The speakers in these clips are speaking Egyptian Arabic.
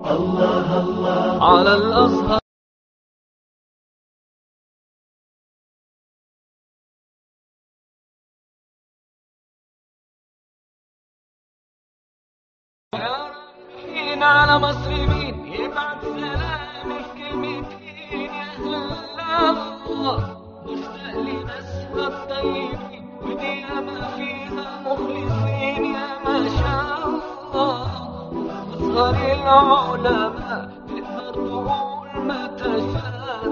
على الأزهر رايحين على مصر مين يبعت سلامي في كلمتين يا أهل الله مشتاق لناسها الطيبين ودي ياما فيها مخلصين يا ما شاء الله أصغر العلماء تقدر تقول ما تشاء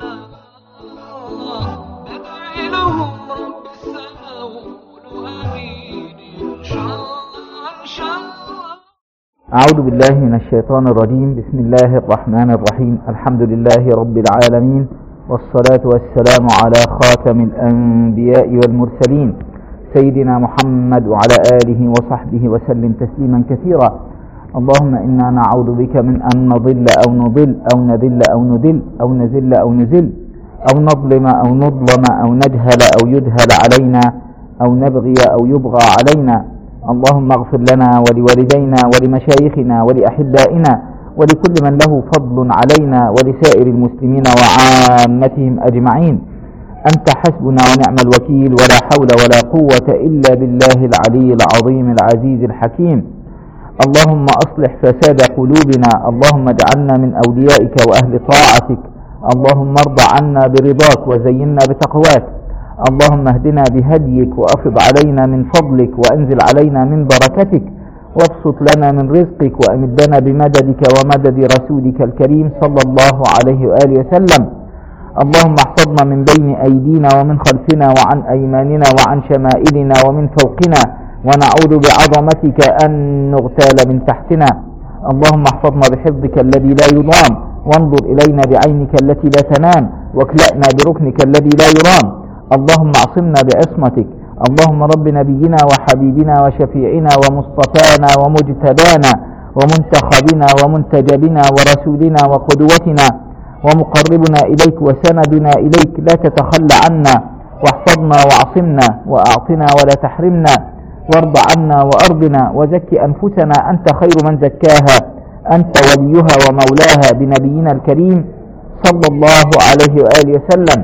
الله بدعي لهم رب السماء وقولوا آمين إن شاء الله إن شاء الله أعوذ بالله من الشيطان الرجيم بسم الله الرحمن الرحيم الحمد لله رب العالمين والصلاة والسلام على خاتم الأنبياء والمرسلين سيدنا محمد وعلى آله وصحبه وسلم تسليما كثيرا اللهم إنا نعوذ بك من أن نضل أو نضل أو نذل أو ندل أو نزل أو نزل أو نظلم أو نظلم أو نجهل أو يجهل علينا أو نبغي أو يبغى علينا اللهم اغفر لنا ولوالدينا ولمشايخنا ولأحبائنا ولكل من له فضل علينا ولسائر المسلمين وعامتهم أجمعين أنت حسبنا ونعم الوكيل ولا حول ولا قوة إلا بالله العلي العظيم العزيز الحكيم اللهم أصلح فساد قلوبنا اللهم اجعلنا من أوليائك وأهل طاعتك اللهم ارض عنا برضاك وزينا بتقواك اللهم اهدنا بهديك وافض علينا من فضلك وانزل علينا من بركتك وابسط لنا من رزقك وامدنا بمددك ومدد رسولك الكريم صلى الله عليه واله وسلم اللهم احفظنا من بين ايدينا ومن خلفنا وعن ايماننا وعن شمائلنا ومن فوقنا ونعوذ بعظمتك ان نغتال من تحتنا اللهم احفظنا بحفظك الذي لا يضام وانظر الينا بعينك التي لا تنام واكلأنا بركنك الذي لا يرام اللهم اعصمنا بعصمتك اللهم رب نبينا وحبيبنا وشفيعنا ومصطفانا ومجتبانا ومنتخبنا ومنتجبنا ورسولنا وقدوتنا ومقربنا إليك وسندنا إليك لا تتخلى عنا واحفظنا واعصمنا وأعطنا ولا تحرمنا وارض عنا وأرضنا وزك أنفسنا أنت خير من زكاها أنت وليها ومولاها بنبينا الكريم صلى الله عليه وآله وسلم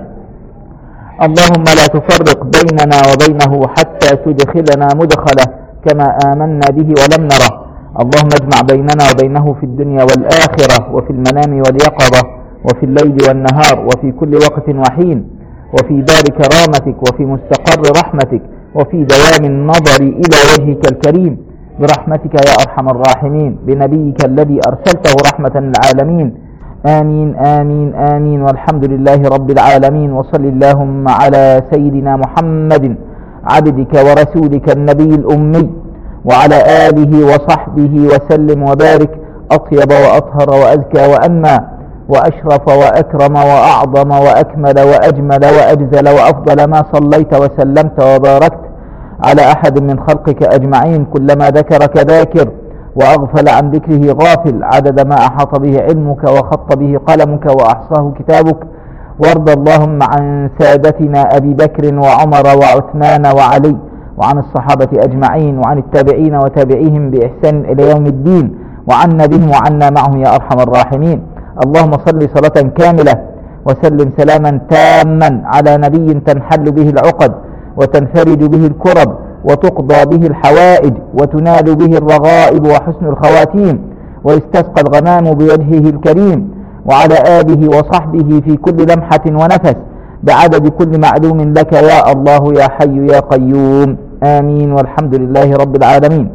اللهم لا تفرق بيننا وبينه حتى تدخلنا مدخله كما آمنا به ولم نره اللهم اجمع بيننا وبينه في الدنيا والآخرة وفي المنام واليقظة وفي الليل والنهار وفي كل وقت وحين وفي دار كرامتك وفي مستقر رحمتك وفي دوام النظر إلى وجهك الكريم برحمتك يا أرحم الراحمين بنبيك الذي أرسلته رحمة للعالمين آمين آمين آمين والحمد لله رب العالمين وصل اللهم على سيدنا محمد عبدك ورسولك النبي الأمي وعلى آله وصحبه وسلم وبارك أطيب وأطهر وأزكى وأنمى وأشرف وأكرم وأعظم وأكمل وأجمل وأجزل وأفضل ما صليت وسلمت وباركت على أحد من خلقك أجمعين كلما ذكرك ذاكر وأغفل عن ذكره غافل عدد ما أحاط به علمك وخط به قلمك وأحصاه كتابك وارض اللهم عن سادتنا أبي بكر وعمر وعثمان وعلي وعن الصحابة أجمعين وعن التابعين وتابعيهم بإحسان إلى يوم الدين وعنا بهم وعنا معهم يا أرحم الراحمين اللهم صل صلاة كاملة وسلم سلاما تاما على نبي تنحل به العقد وتنفرج به الكرب وتقضى به الحوائج وتنال به الرغائب وحسن الخواتيم ويستسقى الغمام بوجهه الكريم وعلى آله وصحبه في كل لمحة ونفس بعدد كل معلوم لك يا الله يا حي يا قيوم آمين والحمد لله رب العالمين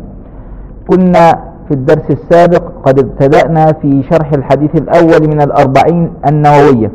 كنا في الدرس السابق قد ابتدأنا في شرح الحديث الأول من الأربعين النووية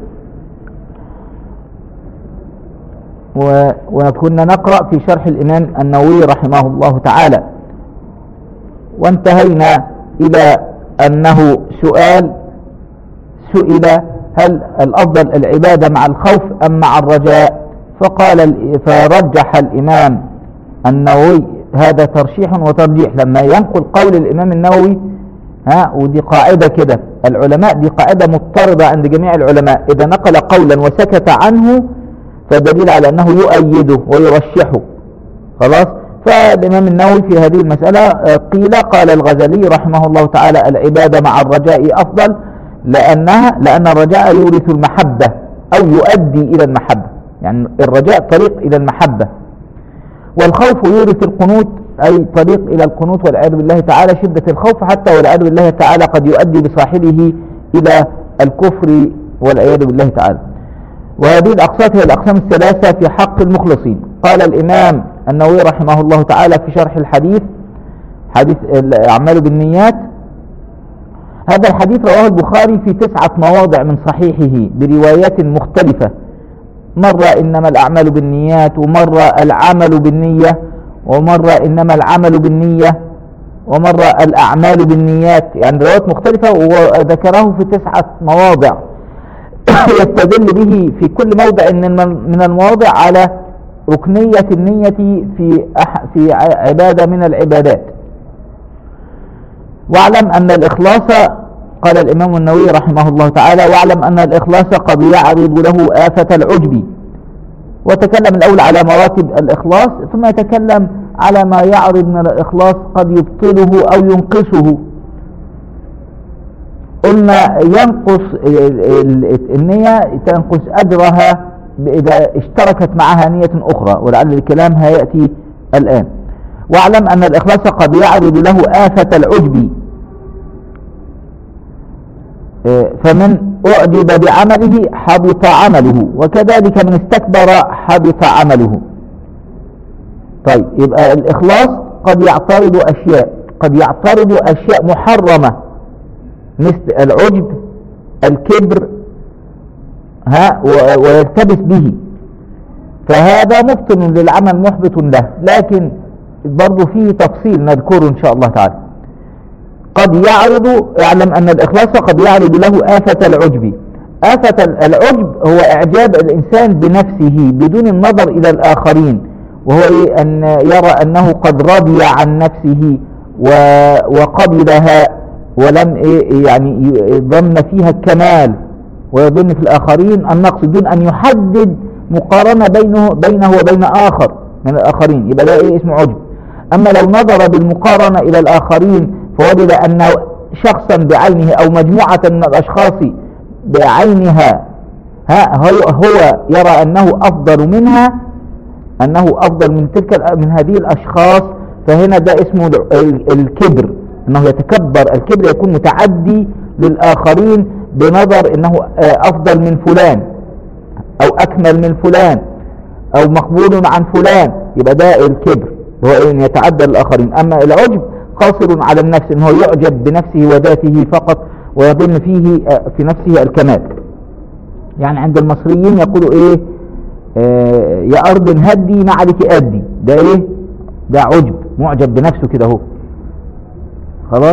و- وكنا نقرأ في شرح الإمام النووي رحمه الله تعالى وانتهينا إلى أنه سؤال سئل هل الأفضل العبادة مع الخوف أم مع الرجاء فقال ال- فرجح الإمام النووي هذا ترشيح وترجيح لما ينقل قول الإمام النووي ها ودي قاعدة كده العلماء دي قاعدة مضطردة عند جميع العلماء إذا نقل قولا وسكت عنه فدليل على أنه يؤيده ويرشحه خلاص فالإمام النووي في هذه المسألة آه، قيل قال الغزالي رحمه الله تعالى العبادة مع الرجاء أفضل لأنها لأن الرجاء يورث المحبة أو يؤدي إلى المحبة يعني الرجاء طريق إلى المحبة والخوف يورث القنوت أي طريق إلى القنوت والعياذ بالله تعالى شدة الخوف حتى والعياذ بالله تعالى قد يؤدي بصاحبه إلى الكفر والعياذ بالله تعالى وهذه الأقساط هي الأقسام الثلاثة في حق المخلصين قال الإمام النووي رحمه الله تعالى في شرح الحديث حديث الأعمال بالنيات هذا الحديث رواه البخاري في تسعة مواضع من صحيحه بروايات مختلفة مرة إنما الأعمال بالنيات ومرة العمل بالنية ومرة إنما العمل بالنية ومرة الأعمال بالنيات يعني روايات مختلفة وذكره في تسعة مواضع يستدل به في كل موضع من المواضع على ركنية النية في في عبادة من العبادات واعلم أن الإخلاص قال الإمام النووي رحمه الله تعالى واعلم أن الإخلاص قد يعرض له آفة العجب وتكلم الأول على مراتب الإخلاص ثم يتكلم على ما يعرض من الإخلاص قد يبطله أو ينقصه قلنا ينقص النية تنقص أجرها إذا اشتركت معها نية أخرى ولعل الكلام هيأتي الآن واعلم أن الإخلاص قد يعرض له آفة العجب آه، فمن أعجب بعمله حبط عمله وكذلك من استكبر حبط عمله طيب يبقى الإخلاص قد يعترض أشياء قد يعترض أشياء محرمة مثل العجب الكبر ها ويلتبس به فهذا مبطن للعمل محبط له لكن برضو فيه تفصيل نذكره إن شاء الله تعالى قد يعرض اعلم أن الإخلاص قد يعرض له آفة العجب آفة العجب هو إعجاب الإنسان بنفسه بدون النظر إلى الآخرين وهو إيه أن يرى أنه قد رضي عن نفسه وقبلها ولم إيه يعني ظن فيها الكمال ويظن في الآخرين النقص دون أن يحدد مقارنة بينه, بينه وبين آخر من الآخرين يبقى ده إيه اسمه عجب أما لو نظر بالمقارنة إلى الآخرين فوجد أن شخصا بعينه أو مجموعة من الأشخاص بعينها ها هو يرى أنه أفضل منها أنه أفضل من تلك من هذه الأشخاص فهنا ده اسمه الكبر أنه يتكبر الكبر يكون متعدي للآخرين بنظر أنه أفضل من فلان أو أكمل من فلان أو مقبول عن فلان يبقى ده الكبر هو أن يتعدى للآخرين أما العجب قاصر على النفس أنه يعجب بنفسه وذاته فقط ويظن فيه في نفسه الكمال يعني عند المصريين يقولوا ايه آه يا ارض هدي ما عليك ادي ده ايه ده عجب معجب بنفسه كده اهو خلاص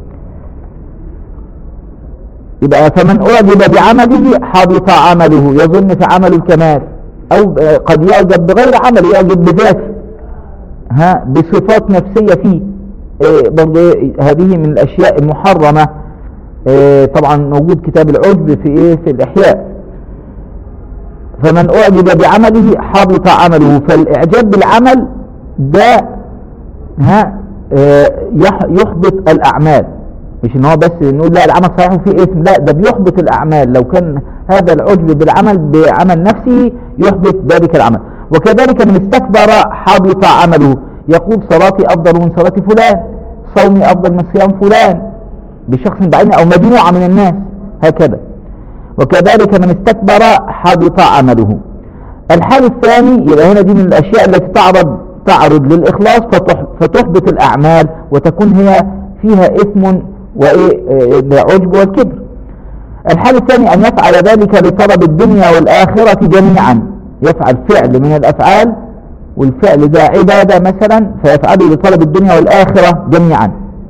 يبقى فمن اعجب بعمله حبط عمله يظن في عمله الكمال او قد يعجب بغير عمل يعجب بذاته ها بصفات نفسية فيه إيه برضه هذه من الاشياء المحرمة إيه طبعا موجود كتاب العجب في ايه في الاحياء فمن اعجب بعمله حبط عمله فالاعجاب بالعمل ده ها إيه يحبط الاعمال مش ان هو بس نقول لا العمل صحيح وفيه اسم لا ده بيحبط الاعمال لو كان هذا العجب بالعمل بعمل نفسه يحبط ذلك العمل وكذلك من استكبر حبط عمله يقول صلاتي افضل من صلاة فلان صومي افضل من صيام فلان بشخص بعينه او مجموعة من الناس هكذا وكذلك من استكبر حبط عمله الحال الثاني يبقى هنا دي من الاشياء التي تعرض تعرض للاخلاص فتحبط الاعمال وتكون هي فيها اثم وعجب والكبر الحال الثاني أن يفعل ذلك لطلب الدنيا والآخرة جميعا يفعل فعل من الأفعال والفعل ده عبادة مثلا فيفعله لطلب الدنيا والآخرة جميعا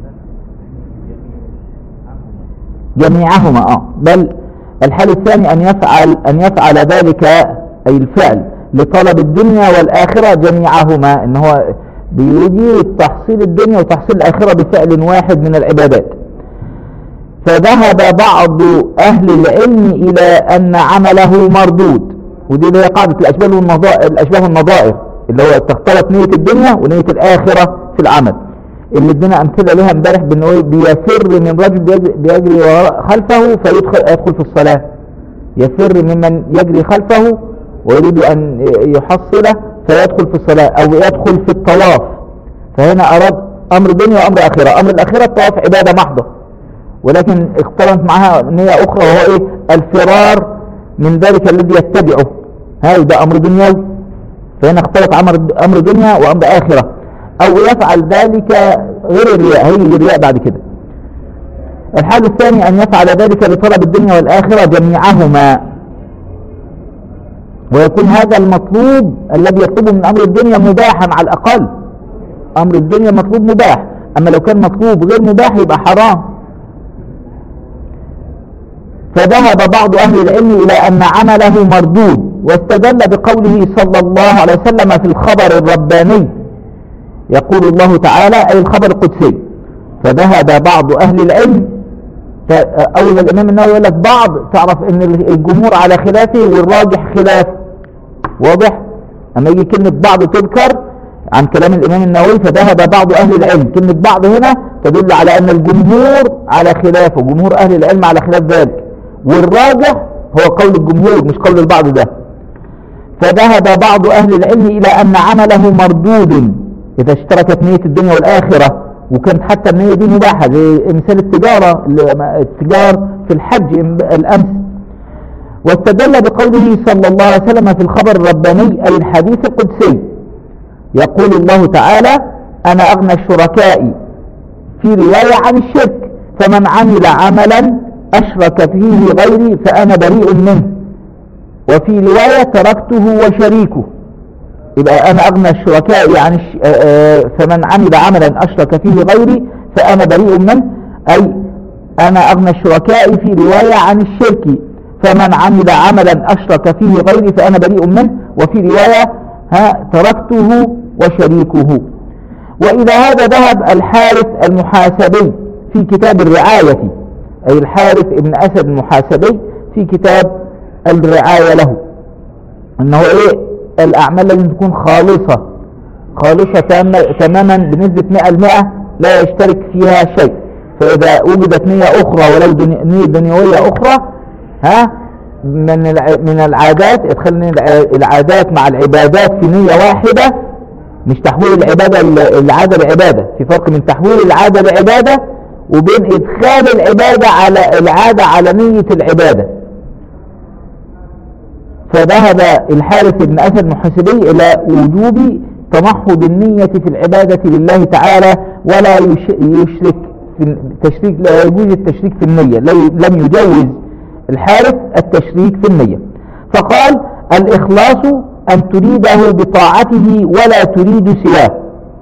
جميعهما اه بل الحال الثاني أن يفعل أن يفعل ذلك أي الفعل لطلب الدنيا والآخرة جميعهما إن هو بيريد تحصيل الدنيا وتحصيل الآخرة بفعل واحد من العبادات فذهب بعض أهل العلم إلى أن عمله مردود ودي هي قاعدة الأشباه والنظائر, الأشباه والنظائر اللي هو تختلط نية الدنيا ونية الآخرة في العمل اللي ادينا أمثلة لها امبارح بأنه إيه؟ بيفر من رجل بيجري- بيجري وراء خلفه فيدخل يدخل في الصلاة يفر ممن يجري خلفه ويريد أن يحصله فيدخل في الصلاة أو يدخل في الطواف فهنا أراد أمر دنيا وأمر آخرة أمر الآخرة الطواف عبادة محضة ولكن اقترنت معها نية أخرى وهو إيه الفرار من ذلك الذي يتبعه هاي ده أمر دنيوي فهنا اختلط أمر أمر دنيا وأمر آخرة أو يفعل ذلك غير الرياء هيجي الرياء بعد كده الحال الثاني أن يفعل ذلك لطلب الدنيا والآخرة جميعهما ويكون هذا المطلوب الذي يطلبه من أمر الدنيا مباحا على الأقل أمر الدنيا مطلوب مباح أما لو كان مطلوب غير مباح يبقى حرام فذهب بعض أهل العلم إلى أن عمله مردود واستدل بقوله صلى الله عليه وسلم في الخبر الرباني يقول الله تعالى أي الخبر القدسي فذهب بعض أهل العلم ت- أول الإمام النووي يقول لك بعض تعرف أن الجمهور على خلافه والراجح خلافه واضح أما يجي كلمة بعض تذكر عن كلام الإمام النووي فذهب بعض أهل العلم كلمة بعض هنا تدل على أن الجمهور على خلافه جمهور أهل العلم على خلاف ذلك والراجح هو قول الجمهور مش قول البعض ده فذهب بعض أهل العلم إلى أن عمله مردود إذا اشتركت نية الدنيا والآخرة وكانت حتى النية دي مباحة زي مثال التجارة التجار في الحج الأمس واستدل بقوله صلى الله عليه وسلم في الخبر الرباني أي الحديث القدسي يقول الله تعالى أنا أغنى الشركاء في رواية عن الشرك فمن عمل عملا أشرك فيه غيري فأنا بريء منه وفي رواية تركته وشريكه يبقى أنا أغنى الشركاء عن الش... آه، آه، فمن عمل عملا أشرك فيه غيري فأنا بريء منه أي أنا أغنى الشركاء في رواية عن الشرك فمن عمل عملا أشرك فيه غيري فأنا بريء منه وفي رواية ها تركته وشريكه وإلى هذا ذهب الحارث المحاسبي في كتاب الرعاية أي الحارث ابن أسد المحاسبي في كتاب الرعاية له أنه إيه الأعمال لازم تكون خالصة خالصة تام- تماما بنسبة 100% لا يشترك فيها شيء فإذا وجدت نية أخرى ولو دني- نية دنيوية أخرى ها من الع- من العادات ادخال من الع- العادات مع العبادات في نية واحدة مش تحويل العبادة ل- العادة لعبادة في فرق من تحويل العادة لعبادة وبين إدخال العبادة على العادة على نية العبادة فذهب الحارث بن أسد المحاسبي إلى وجوب تمحض النية في العبادة لله تعالى ولا يش- يشرك في التشريك لا يجوز التشريك في النية لا- لم يجوز الحارث التشريك في النية فقال الإخلاص أن تريده بطاعته ولا تريد سواه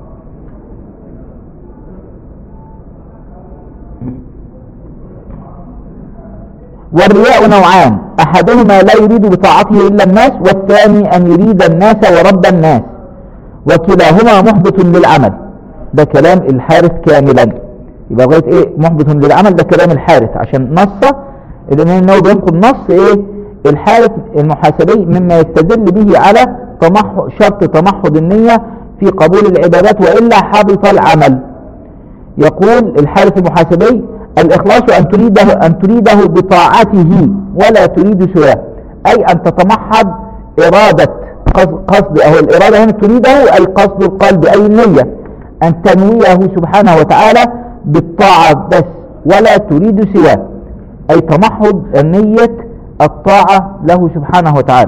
والرياء نوعان أحدهما لا يريد بطاعته إلا الناس والثاني أن يريد الناس ورب الناس وكلاهما محبط للعمل ده كلام الحارث كاملا يبقى لغايه ايه محبط للعمل ده كلام الحارث عشان نص الامام النووي بينقل نص ايه الحارث المحاسبي مما يستدل به على تمحض شرط تمحض النية في قبول العبادات وإلا حبط العمل يقول الحارث المحاسبي الإخلاص أن تريده, أن تريده بطاعته ولا تريد سواه أي أن تتمحض إرادة قصد, قصد أو الإرادة هنا تريده أي قصد القلب أي النية أن تنويه سبحانه وتعالى بالطاعة بس ولا تريد سواه أي تمحض نية الطاعة له سبحانه وتعالى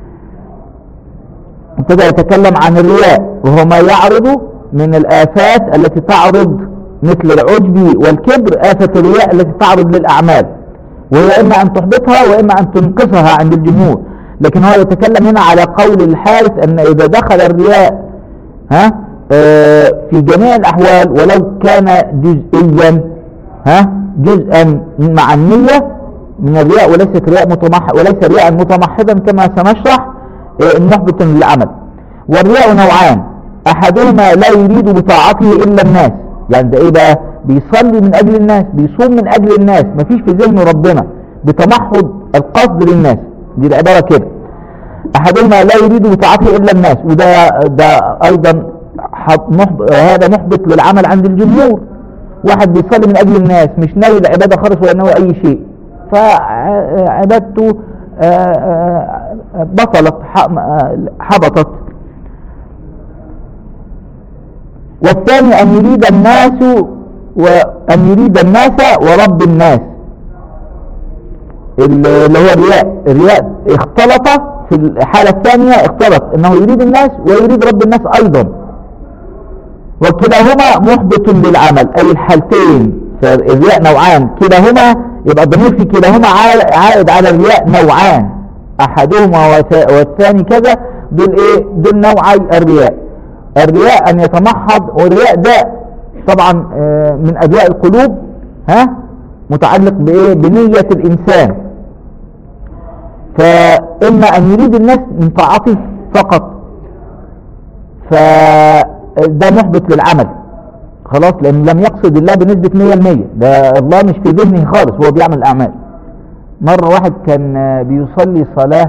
ابتدى يتكلم عن الرياء وهو ما يعرض من الآفات التي تعرض مثل العجب والكبر آفة الرياء التي تعرض للأعمال وهي إما أن تحبطها وإما أن تنقصها عند الجمهور لكن هو يتكلم هنا على قول الحارث أن إذا دخل الرياء ها آه في جميع الأحوال ولو كان جزئيا ها جزءا مع النية من الرياء وليست رياء متمح وليس رياء متمحضا كما سنشرح آه محبط للعمل والرياء نوعان أحدهما لا يريد بطاعته إلا الناس يعني ده إيه بقى بيصلي من أجل الناس بيصوم من أجل الناس مفيش في ذهنه ربنا بتمحض القصد للناس دي العبارة كده أحدهما لا يريد بطاعته إلا الناس وده ده أيضا حب- محب- هذا محبط للعمل عند الجمهور واحد بيصلي من أجل الناس مش ناوي العبادة خالص ولا ناوي أي شيء فعبادته آه، آه، بطلت ح- آه، حبطت والثاني أن يريد الناس وأن يريد الناس ورب الناس اللي هو الرياء الرياء اختلط في الحالة الثانية اختلط انه يريد الناس ويريد رب الناس ايضا وكلاهما محبط للعمل اي الحالتين فالرياء نوعان كلاهما يبقى الضمير في كلاهما عا- عائد على الرياء نوعان احدهما وث- والثاني كذا دول ايه دول نوعي الرياء الرياء ان يتمحض والرياء ده طبعا آه، من ادواء القلوب ها متعلق بايه بنية الانسان فإما أن يريد الناس من طاعته فقط فده محبط للعمل خلاص لأن لم يقصد الله بنسبة 100% ده الله مش في ذهنه خالص هو بيعمل الأعمال مرة واحد كان آه، بيصلي صلاة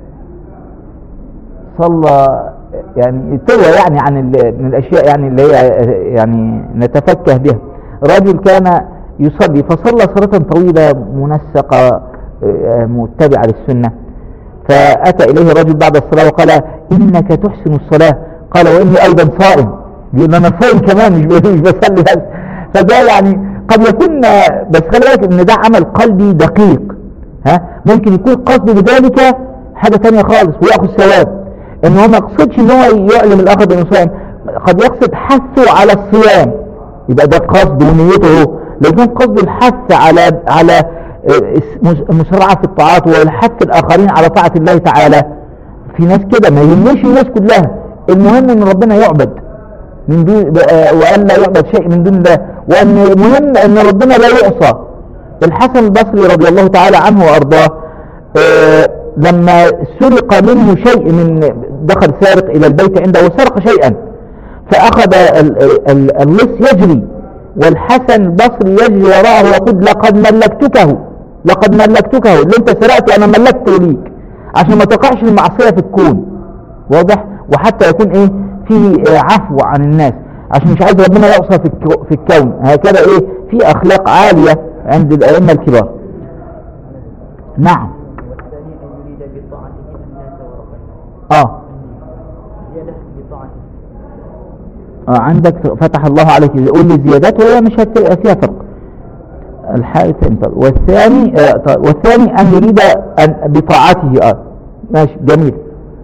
صلى يعني تروى يعني عن ال- من الأشياء يعني اللي هي آه، يعني نتفكه بها رجل كان يصلي فصلى صلاة طويلة منسقة آه، متبعة للسنة فأتى إليه رجل بعد الصلاة وقال إنك تحسن الصلاة قال وإني أيضا صائم لأن أنا صائم كمان مش مش بصلي بس فده يعني قد يكون بس خلي بالك إن ده عمل قلبي دقيق ها ممكن يكون قصده بذلك حاجة تانية خالص ويأخذ ثواب إن هو ما يقصدش إن هو يعلم الآخر بأنه صائم قد يقصد حثه على الصيام يبقى ده قصد ونيته هو لكن قصد الحث على على آه، مس- المسارعة في الطاعات والحث الآخرين على طاعة الله تعالى في ناس كده ما يهمش الناس كلها المهم ان ربنا يعبد من دون آه، وان لا يعبد شيء من دون الله وان المهم ان ربنا لا يعصى الحسن البصري رضي الله تعالى عنه وارضاه آه، لما سرق منه شيء من دخل سارق الى البيت عنده وسرق شيئا فأخذ ال- ال- ال- اللص يجري والحسن البصري يجري وراءه ويقول لقد ملكتكه لقد ملكتكه اللي انت سرقته انا ملكته ليك عشان ما تقعش المعصية في الكون واضح وحتى يكون ايه فيه آه، عفو عن الناس عشان مش عايز ربنا يعصى في, الكو- في الكون هكذا ايه في اخلاق عالية عند الائمة الكبار نعم والثاني أن يريد بطاعته الناس وربنا اه زيادة بطاعته آه، عندك فتح الله عليك قول لي زيادات ولا مش هتبقى فيها فرق الحائط انت والثاني آه طيب، والثاني ان يريد أن بطاعته اه ماشي جميل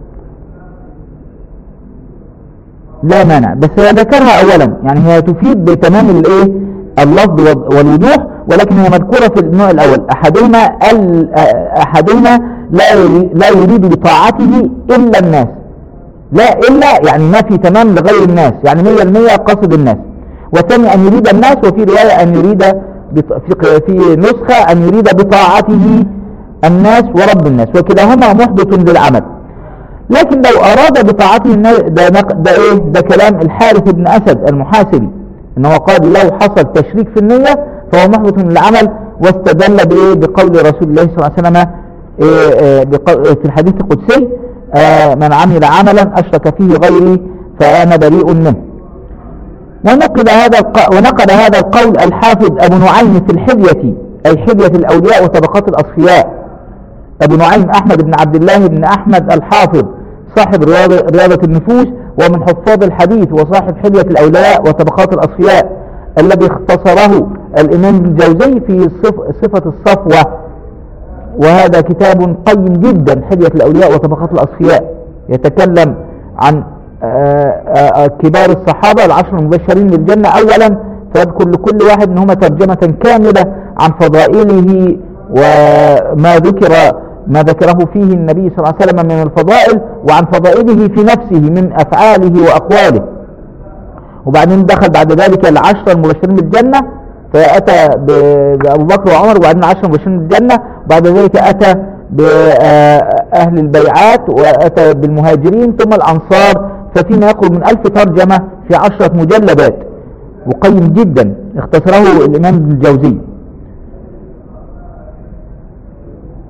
لا مانع بس هي ذكرها اولا يعني هي تفيد بتمام الايه اللفظ وال- والوضوح ولكن هي مذكورة في النوع الاول احدهما ال- آه، احدهما لا يري- لا يريد بطاعته الا الناس لا إلا يعني ما في تمام لغير الناس يعني مية المية قصد الناس والثاني أن يريد الناس وفي رواية أن يريد بط- في في نسخة أن يريد بطاعته الناس ورب الناس وكلاهما محبط للعمل لكن لو أراد بطاعته الناس ده, نق- ده إيه ده كلام الحارث بن أسد المحاسبي إنه قال لو حصل تشريك في النية فهو محبط للعمل واستدل بإيه بقول رسول الله صلى الله عليه وسلم إيه إيه بق- في الحديث القدسي آه، من عمل عملا أشرك فيه غيري فأنا بريء منه ونقل هذا الق... ونقل هذا القول الحافظ أبو نعيم في الحلية أي حلية الأولياء وطبقات الأصفياء أبو نعيم أحمد بن عبد الله بن أحمد الحافظ صاحب رياضة, رياضة النفوس ومن حفاظ الحديث وصاحب حلية الأولياء وطبقات الأصفياء الذي اختصره الإمام الجوزي في صف... صفة الصفوة وهذا كتاب قيم جدا حلية الأولياء وطبقات الأصفياء يتكلم عن آه، آه، كبار الصحابة العشر المبشرين بالجنة أولا فيذكر لكل واحد منهما ترجمة كاملة عن فضائله وما ذكر ما ذكره فيه النبي صلى الله عليه وسلم من الفضائل وعن فضائله في نفسه من أفعاله وأقواله وبعدين دخل بعد ذلك العشرة المبشرين بالجنة فأتى ب- بأبو بكر وعمر وبعدين عشرة مبشرين بالجنة وبعد ذلك أتى بأهل البيعات وأتى بالمهاجرين ثم الأنصار ففيما يقرب من ألف ترجمة في عشرة مجلدات وقيم جدا اختصره الإمام ابن الجوزي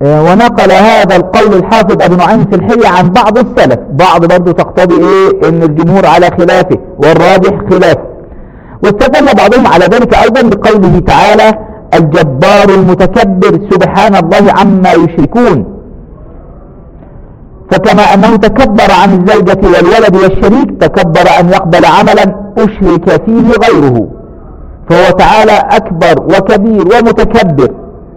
آه، ونقل هذا القول الحافظ ابو نعيم في الحلية عن بعض السلف بعض برضو تقتضي ايه ان الجمهور على خلافه والراجح خلافه واستدل بعضهم على ذلك ايضا بقوله تعالى الجبار المتكبر سبحان الله عما يشركون فكما انه تكبر عن الزوجة والولد والشريك تكبر ان يقبل عملا اشرك فيه غيره فهو تعالى اكبر وكبير ومتكبر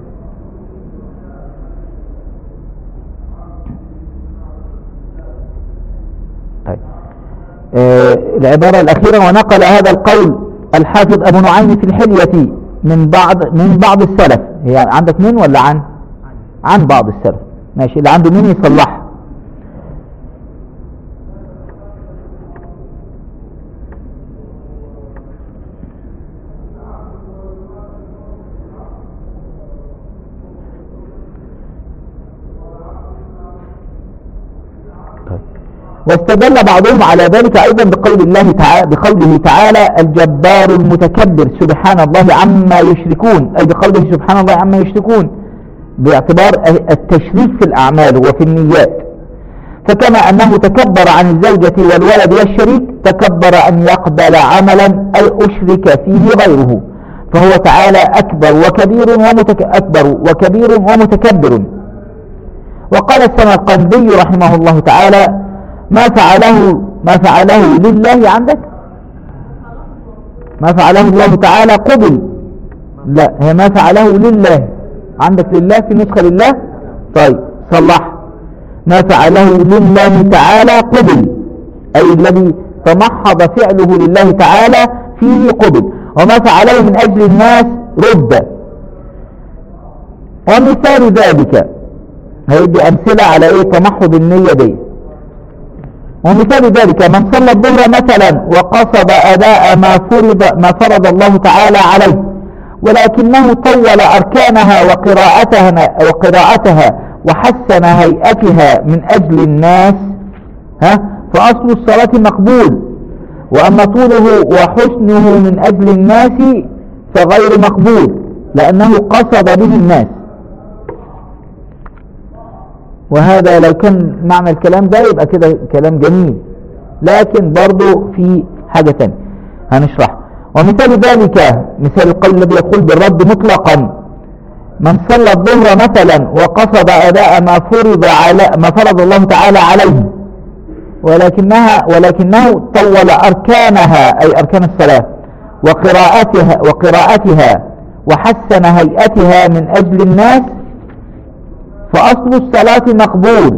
طيب. آه، العبارة الأخيرة ونقل هذا القول الحافظ أبو نعيم في الحلية من بعض من بعض السلف هي عندك من ولا عن عن بعض السلف ماشي اللي عنده من يصلحها طيب. واستدل بعضهم على ذلك أيضا بقول الله تعالى بقوله تعالى الجبار المتكبر سبحان الله عما يشركون أي بقوله سبحان الله عما يشركون باعتبار التشريك في الأعمال وفي النيات فكما أنه تكبر عن الزوجة والولد والشريك تكبر أن يقبل عملا أي أشرك فيه غيره فهو تعالى أكبر وكبير ومتك... أكبر وكبير ومتكبر وقال السمرقندي رحمه الله تعالى ما فعله ما فعله لله عندك ما فعله الله تعالى قبل لا هي ما فعله لله عندك لله في نسخة لله طيب صلح ما فعله لله تعالى قبل أي الذي تمحض فعله لله تعالى فيه قبل وما فعله من أجل الناس رد ومثال ذلك هيدي أمثلة على إيه تمحض النية دي ومثال ذلك من صلى الظهر مثلا وقصد أداء ما فرض ما فرض الله تعالى عليه ولكنه طول أركانها وقراءتها وقراءتها وحسن هيئتها من أجل الناس ها فأصل الصلاة مقبول وأما طوله وحسنه من أجل الناس فغير مقبول لأنه قصد به الناس وهذا لو كان معنى الكلام ده يبقى كده كلام جميل لكن برضو في حاجة تانية هنشرح ومثال ذلك مثال القول الذي يقول بالرد مطلقا من صلى الظهر مثلا وقصد أداء ما فرض على ما فرض الله تعالى عليه ولكنها ولكنه طول أركانها أي أركان الصلاة وقراءتها وقراءتها وحسن هيئتها من أجل الناس فأصل الصلاة مقبول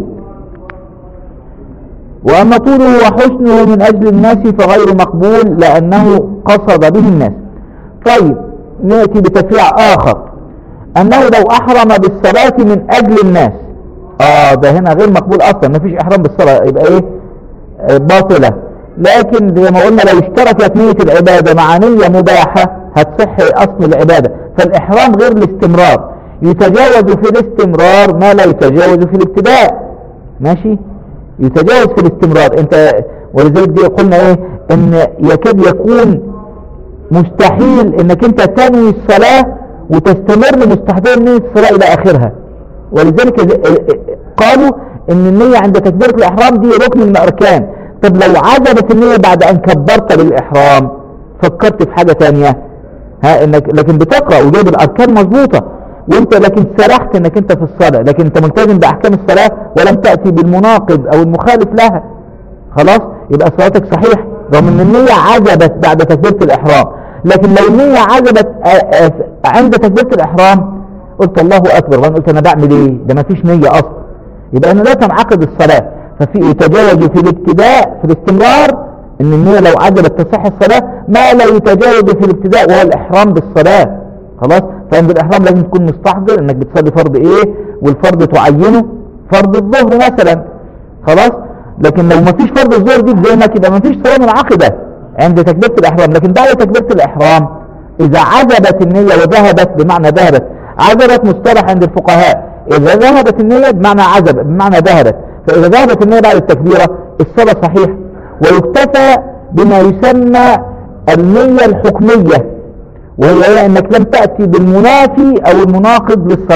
وأما طوله وحسنه من أجل الناس فغير مقبول لأنه قصد به الناس طيب نأتي بتفريع آخر أنه لو أحرم بالصلاة من أجل الناس آه ده هنا غير مقبول أصلا مفيش إحرام بالصلاة يبقى إيه آه، باطلة لكن زي ما قلنا لو اشتركت نية العبادة مع نية مباحة هتصح أصل العبادة فالإحرام غير الاستمرار يتجاوز في الاستمرار ما لا يتجاوز في الابتداء ماشي يتجاوز في الاستمرار انت ولذلك دي قلنا ايه ان يكاد يكون مستحيل انك انت تنوي الصلاة وتستمر مستحيل نية الصلاة الى اخرها ولذلك ز- قالوا ان النية عند تكبيرة الاحرام دي ركن من الاركان طب لو عجبت النية بعد ان كبرت بالاحرام فكرت في حاجة تانية ها انك لكن بتقرأ وجايب الاركان مظبوطة وانت لكن سرحت انك انت في الصلاة لكن انت ملتزم باحكام الصلاة ولم تأتي بالمناقض او المخالف لها خلاص يبقى صلاتك صحيح رغم ان النية عجبت بعد تكبيرة الاحرام لكن لو النية عجبت آه، آه، عند تكبيرة الاحرام قلت الله اكبر وانا قلت انا بعمل ايه ده ما فيش نية اصلا يبقى انا لا تنعقد الصلاة ففي يتجاوز في الابتداء في الاستمرار ان النية لو عجبت تصح الصلاة ما لا يتجاوز في الابتداء وهو الاحرام بالصلاة خلاص فعند الاحرام لازم تكون مستحضر انك بتصلي فرض ايه والفرض تعينه فرض الظهر مثلا خلاص لكن لو ما فيش فرض الظهر دي في ذهنك يبقى ما فيش صلاة منعقدة عند تكبيرة الاحرام لكن بعد تكبيرة الاحرام اذا عجبت النية وذهبت بمعنى ذهبت عجبت مصطلح عند الفقهاء اذا ذهبت النية بمعنى عجب بمعنى ذهبت فاذا ذهبت النية بعد التكبيرة الصلاة صحيحة ويكتفى بما يسمى النية الحكمية وهي إيه؟ انك لم تأتي بالمنافي او المناقض للصلاة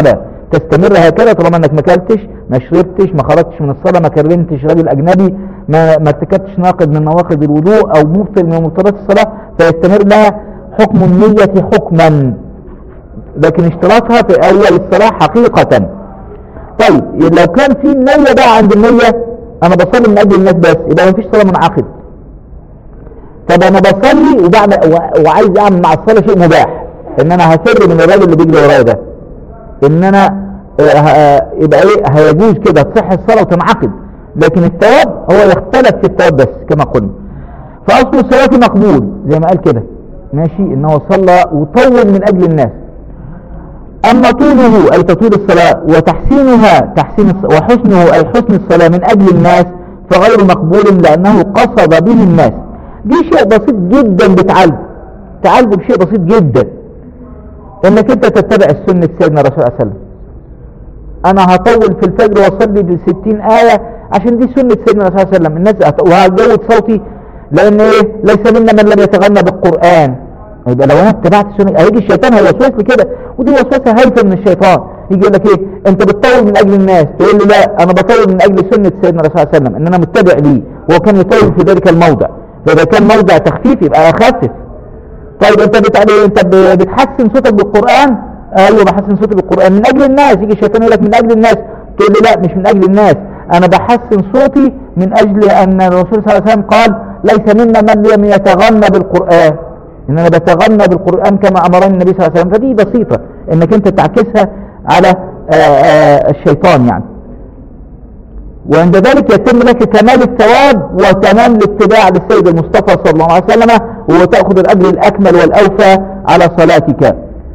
تستمر هكذا طالما انك ما اكلتش ما شربتش ما خرجتش من الصلاه ما كلمتش راجل اجنبي ما ما ارتكبتش ناقض من نواقض الوضوء او مبطل من مبطلات الصلاه فيستمر لها حكم النيه حكما لكن اشتراطها في اول الصلاه حقيقه طيب لو كان في النيه بقى عند النيه انا بصلي من اجل الناس بس يبقى ما فيش صلاه منعقد طب انا بصلي وبعمل و- وعايز اعمل مع الصلاه شيء مباح ان انا هفر من الراجل اللي بيجري ورايا ده ان انا آه، ه- يبقى ايه هيجوز كده تصح الصلاه وتنعقد لكن الثواب هو يختلف في الثواب بس كما قلنا فاصل الصلاه مقبول زي ما قال كده ماشي ان هو صلى وطول من اجل الناس أما طوله أي تطويل الصلاة وتحسينها تحسين الص- وحسنه أي حسن الصلاة من أجل الناس فغير مقبول لأنه قصد به الناس دي شيء بسيط جدا بتعالجه تعالجه بشيء بسيط جدا انك انت تتبع السنة سيدنا الرسول صلى الله عليه وسلم انا هطول في الفجر واصلي بستين آية عشان دي سنة سيدنا الرسول صلى الله عليه وسلم الناس هت- وهزود صوتي لان ايه ليس منا من لم يتغنى بالقرآن يبقى لو انا اتبعت السنة هيجي الشيطان هيوسوس لي كده ودي وسوسة هايفة من الشيطان يجي يقول لك ايه انت بتطول من اجل الناس تقول له لا انا بطول من اجل سنة سيدنا الرسول صلى الله عليه وسلم ان انا متبع ليه وهو كان يطول في ذلك الموضع فاذا كان موضع تخفيف يبقى اخفف طيب انت بتعمل ايه انت ب- بتحسن صوتك بالقرآن ايوه بحسن صوتي بالقرآن من اجل الناس يجي الشيطان يقول لك من اجل الناس تقول له لا مش من اجل الناس انا بحسن صوتي من اجل ان الرسول صلى الله عليه وسلم قال ليس منا من لم يتغنى بالقرآن ان انا بتغنى بالقرآن كما امرني النبي صلى الله عليه وسلم فدي بسيطة انك انت تعكسها على آه، آه، الشيطان يعني وعند ذلك يتم لك كمال الثواب وتمام الاتباع للسيد المصطفى صلى الله عليه وسلم وتأخذ الأجر الأكمل والأوفى على صلاتك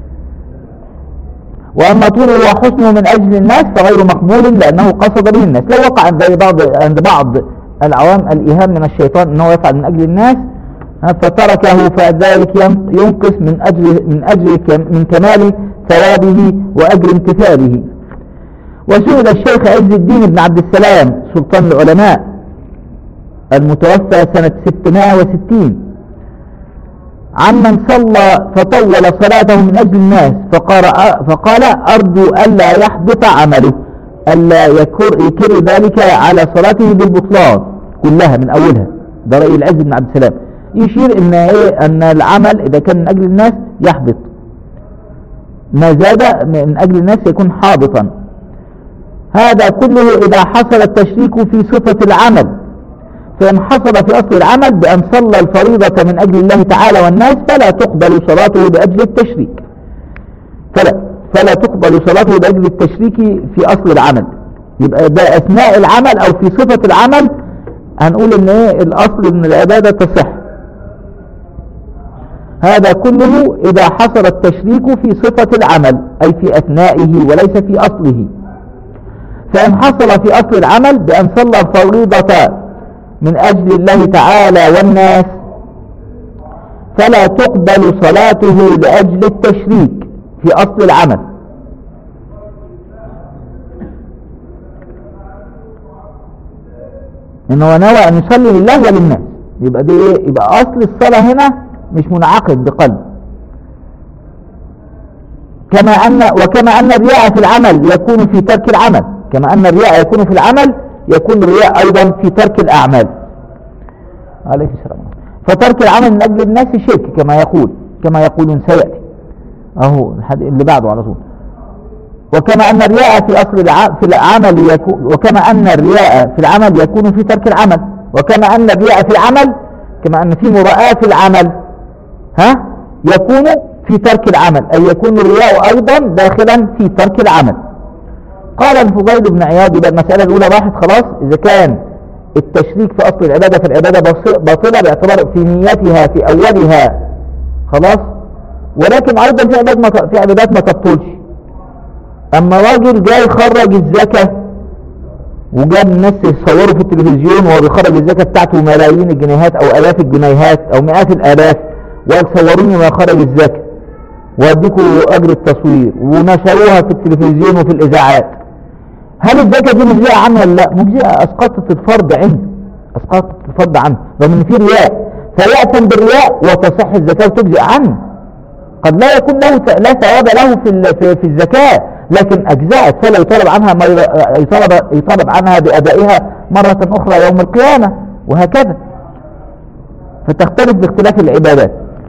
وأما طوله وحسنه من أجل الناس فغير مقبول لأنه قصد به الناس لو وقع عند بعض عند بعض العوام الإيهام من الشيطان أنه يفعل من أجل الناس ها، فتركه فذلك ين- ينقص من أجل من أجل كم- من كمال ثوابه وأجر امتثاله وسئل الشيخ عز الدين بن عبد السلام سلطان العلماء المتوفى سنة 660 عمن صلى فطول صلاته من أجل الناس فقال, فقال أرجو ألا يحبط عمله ألا يكر, يكر ذلك على صلاته بالبطلان كلها من أولها ده رأي العز بن عبد السلام يشير إن, إيه أن العمل إذا كان من أجل الناس يحبط ما زاد من أجل الناس يكون حابطا هذا كله إذا حصل التشريك في صفة العمل فإن حصل في أصل العمل بأن صلى الفريضة من أجل الله تعالى والناس فلا تقبل صلاته بأجل التشريك فلا فلا تقبل صلاته بأجل التشريك في أصل العمل يبقى ده أثناء العمل أو في صفة العمل هنقول إن إيه الأصل إن العبادة تصح هذا كله إذا حصل التشريك في صفة العمل أي في أثنائه وليس في أصله فإن حصل في أصل العمل بأن صلى الفريضة من أجل الله تعالى والناس فلا تقبل صلاته لأجل التشريك في أصل العمل إن هو نوى أن يصلي لله وللناس يبقى دي إيه؟ يبقى أصل الصلاة هنا مش منعقد بقلب كما أن وكما أن الرياء في العمل يكون في ترك العمل كما أن الرياء يكون في العمل يكون الرياء أيضا في ترك الأعمال عليه السلام فترك العمل من أجل الناس شرك كما يقول كما يقولون سيأتي أهو الحديث اللي بعده على طول وكما أن الرياء في أصل الع... في العمل يكون وكما أن الرياء في العمل يكون في ترك العمل وكما أن الرياء في العمل كما أن في مراءة في العمل ها يكون في ترك العمل أي يكون الرياء أيضا داخلا في ترك العمل قال الفضيل بن عياض يبقى المسألة الأولى راحت خلاص إذا كان التشريك في أصل العبادة في العبادة بص- باطلة باعتبار في نيتها في أولها خلاص ولكن أيضا في عبادات ما ت- في عبادات ما تبطلش أما راجل جاي خرج الزكاة وجاب الناس يصوروا في التلفزيون وهو بيخرج الزكاة بتاعته ملايين الجنيهات أو آلاف الجنيهات أو مئات الآلاف وقال صوروني ما خرج الزكاة واديكوا أجر التصوير ونشروها في التلفزيون وفي الإذاعات هل الزكاة دي مجزئة عنه ولا لا؟ مجزئة أسقطت الفرض عنده أسقطت الفرض عنه رغم إن في رياء فيأتم بالرياء وتصح الزكاة وتجزئ عنه قد لا يكون له لا ثواب له في ال- في في الزكاة لكن أجزاءت فلا يطالب عنها ما يطالب, يطالب عنها بأدائها مرة أخرى يوم القيامة وهكذا فتختلف باختلاف العبادات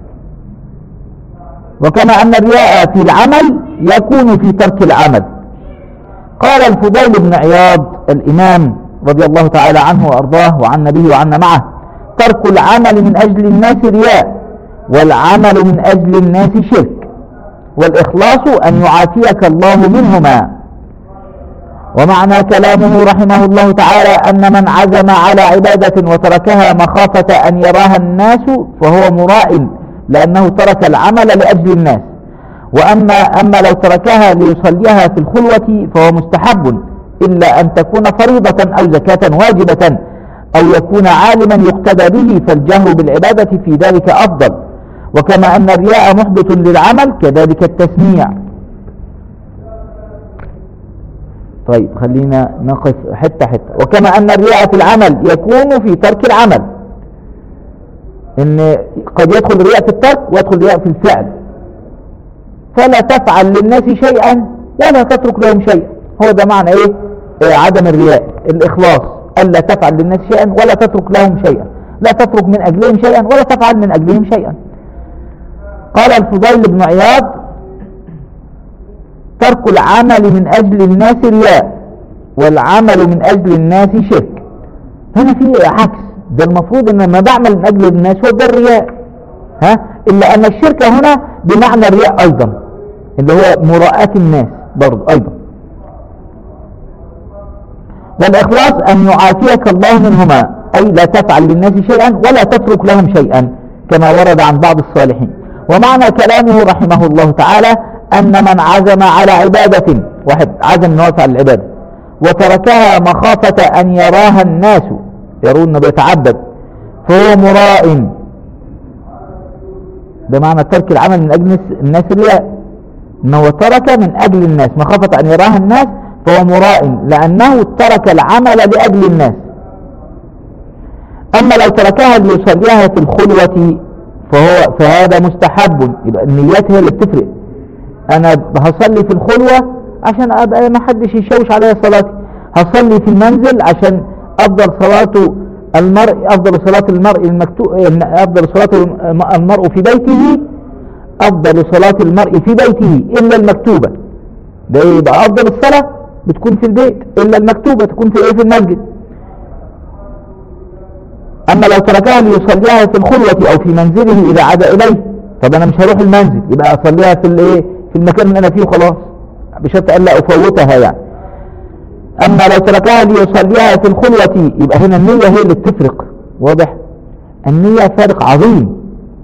وكما أن الرياء في العمل يكون في ترك العمل قال الفضيل بن عياض الإمام رضي الله تعالى عنه وأرضاه وعن نبيه وعنا معه ترك العمل من أجل الناس رياء والعمل من أجل الناس شرك والإخلاص أن يعافيك الله منهما ومعنى كلامه رحمه الله تعالى أن من عزم على عبادة وتركها مخافة أن يراها الناس فهو مراء لأنه ترك العمل لأجل الناس وأما أما لو تركها ليصليها في الخلوة فهو مستحب إلا أن تكون فريضة أو زكاة واجبة أو يكون عالما يقتدى به فالجهر بالعبادة في ذلك أفضل وكما أن الرياء محبط للعمل كذلك التسميع طيب خلينا نقف حتة حتة وكما أن الرياء في العمل يكون في ترك العمل إن قد يدخل الرياء في الترك ويدخل الرياء في الفعل فلا تفعل للناس شيئا ولا تترك لهم شيئا هو ده معنى ايه آه، عدم الرياء الإخلاص ألا تفعل للناس شيئا ولا تترك لهم شيئا لا تترك من أجلهم شيئا ولا تفعل من أجلهم شيئا قال الفضيل بن عياض ترك العمل من أجل الناس رياء والعمل من أجل الناس شرك هنا في عكس ده المفروض ان ما بعمل من أجل الناس هو ده الرياء ها إلا أن الشرك هنا بمعنى الرياء أيضا اللي هو مراءة الناس برضو أيضا والإخلاص أن يعافيك الله منهما أي لا تفعل للناس شيئا ولا تترك لهم شيئا كما ورد عن بعض الصالحين ومعنى كلامه رحمه الله تعالى أن من عزم على عبادة واحد عزم أنه يفعل العبادة وتركها مخافة أن يراها الناس يرون أنه بيتعبد فهو مراء ده معنى ترك العمل من أجل الناس الرياء أنه ترك من أجل الناس مخافة أن يراها الناس فهو مراء لأنه ترك العمل لأجل الناس أما لو تركها ليصليها في الخلوة فهو فهذا مستحب يبقى النيات هي اللي بتفرق أنا هصلي في الخلوة عشان أبقى ما حدش يشوش عليا صلاتي هصلي في المنزل عشان أفضل صلاته المرء أفضل صلاة المرء المكتوب أفضل صلاة المرء في بيته أفضل صلاة المرء في بيته إلا المكتوبة ده يبقى أفضل الصلاة بتكون في البيت إلا المكتوبة تكون في إيه في المسجد أما لو تركها ليصليها في الخلوة أو في منزله إذا عاد إليه طب أنا مش هروح المنزل يبقى أصليها في الإيه في المكان اللي أنا فيه خلاص بشرط ألا أفوتها يعني أما لو تركها ليصليها في الخلوة يبقى هنا النية هي اللي بتفرق واضح النية فارق عظيم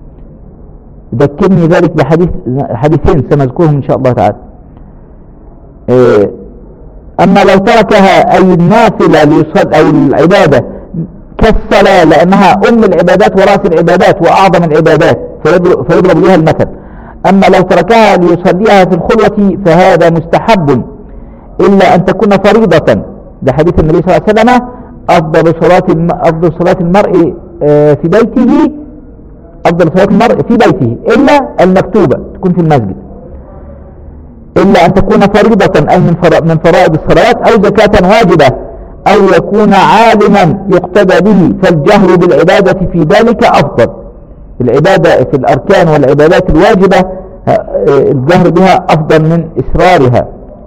ذكرني ذلك بحديث حديثين سنذكرهم إن شاء الله تعالى إيه أما لو تركها أي النافلة ليصل أو العبادة كالصلاة لأنها أم العبادات ورأس العبادات وأعظم العبادات فيضرب بها المثل أما لو تركها ليصليها في الخلوة فهذا مستحب إلا أن تكون فريضة ده حديث النبي صلى الله عليه وسلم أفضل صلاة الم... أفضل صلاة المرء آه، في بيته أفضل صلاة المرء في بيته إلا المكتوبة تكون في المسجد إلا أن تكون فريضة أي من من فرائض الصلاة أو زكاة واجبة أو يكون عالما يقتدى به فالجهر بالعبادة في ذلك أفضل العبادة في الأركان والعبادات الواجبة آه، الجهر بها أفضل من إسرارها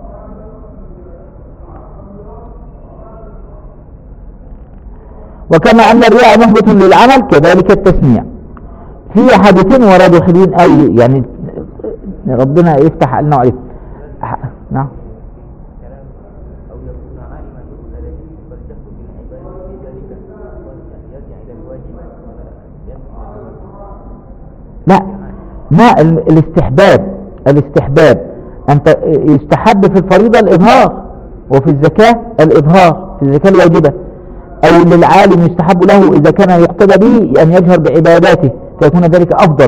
وكما أن الرياء محبط للعمل كذلك التسميع في حديثين وردوا حلوين قوي يعني ربنا يفتح علينا وعليكم نعم أو يكون عالما يقتدى به فالجهر بالعبادة في ذلك يرجع إلى الواجب لا ما ال- الاستحباب الاستحباب أنت يستحب في الفريضة الإظهار وفي الزكاة الإظهار في الزكاة الواجبة أو للعالم يستحب له إذا كان يقتدى به أن يجهر بعباداته فيكون ذلك أفضل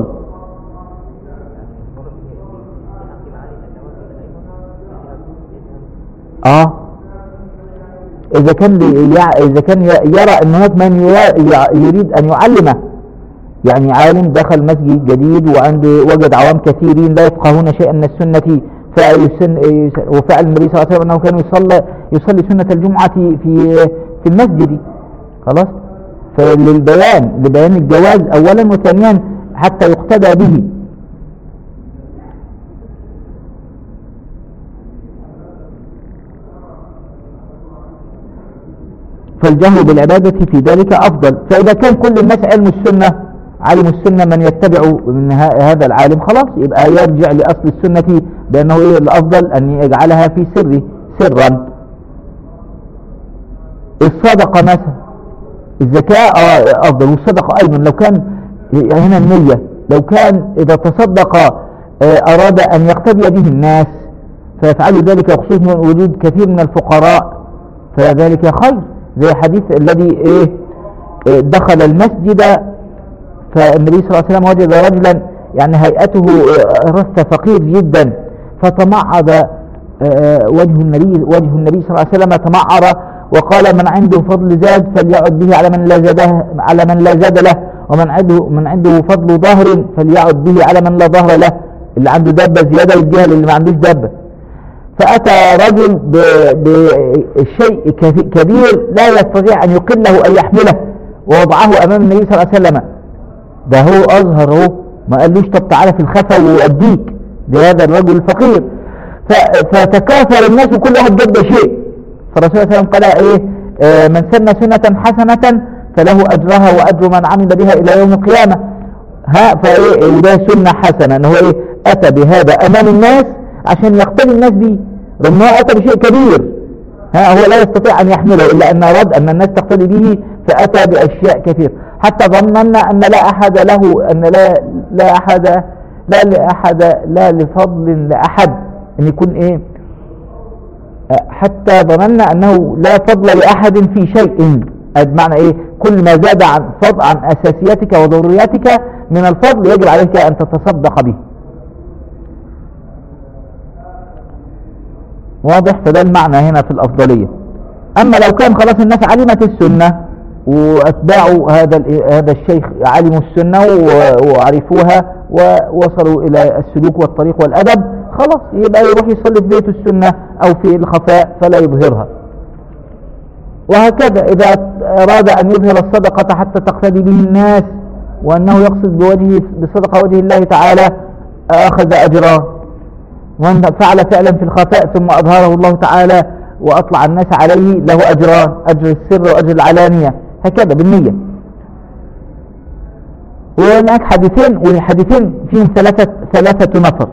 آه إذا كان يع- إذا كان ي- يرى أن هناك من ي- ي- يريد أن يعلمه يعني عالم دخل مسجد جديد وعنده وجد عوام كثيرين لا يفقهون شيئا من السنة فيسن يس- وفعل النبي صلى الله عليه وسلم أنه كان يصلي يصلي سنة الجمعة في في المسجد خلاص فللبيان لبيان الجواز أولا وثانيا حتى يقتدى به فالجهر بالعبادة في ذلك أفضل فإذا كان كل الناس علم السنة علم السنة من يتبع من ه- هذا العالم خلاص يبقى يرجع لأصل السنة بأنه إيه الأفضل أن يجعلها في سر سرا الصدقة مثلا الزكاة آه، أفضل والصدقة أيضا لو كان هنا النية لو كان إذا تصدق آه، أراد أن يقتدي به الناس فيفعل ذلك خصوصا وجود كثير من الفقراء فذلك خير زي حديث الذي إيه آه، دخل المسجد فالنبي صلى الله عليه وسلم وجد رجلا يعني هيئته آه، رث فقير جدا فتمعض آه، وجه النبي وجه النبي صلى الله عليه وسلم تمعر وقال من عنده فضل زاد فليعد به على من لا زاده على من لا زاد له ومن عنده من عنده فضل ظهر فليعد به على من لا ظهر له اللي عنده دابه زياده يديها للي ما عندوش دابه فأتى رجل ب- بشيء كثي- كبير لا يستطيع أن يقله أن يحمله ووضعه أمام النبي صلى الله عليه وسلم ده هو أظهر هو ما قالوش طب تعالى في الخفا وأديك لهذا الرجل الفقير ف- فتكاثر الناس وكل واحد جاب شيء فالرسول صلى الله عليه وسلم قال إيه آه، من سن سنة حسنة فله أجرها وأجر من عمل بها إلى يوم القيامة ها فايه وده سنة حسنة ان هو ايه اتى بهذا امام الناس عشان يقتدي الناس بيه رغم هو اتى بشيء كبير ها هو لا يستطيع ان يحمله الا ان اراد ان الناس تقتدي به فاتى باشياء كثير حتى ظننا ان لا احد له ان لا لا احد لا لاحد لا لفضل لاحد ان يكون ايه آه، حتى ظننا انه لا فضل لاحد في شيء أي بمعنى ايه كل ما زاد عن فضل عن اساسياتك وضرورياتك من الفضل يجب عليك ان تتصدق به واضح فده المعنى هنا في الافضليه اما لو كان خلاص الناس علمت السنه واتباعوا هذا ال- هذا الشيخ علموا السنه و- وعرفوها ووصلوا الى السلوك والطريق والادب خلاص يبقى يروح يصلي في بيت السنه او في الخفاء فلا يظهرها وهكذا إذا أراد أن يظهر الصدقة حتى تقتدي به الناس وأنه يقصد بوجه بصدقة وجه الله تعالى أخذ أجران ومن فعل فعلا في الخفاء ثم أظهره الله تعالى وأطلع الناس عليه له أجران أجر السر وأجر العلانية هكذا بالنية وهناك حديثين والحديثين فيهم ثلاثة ثلاثة نفر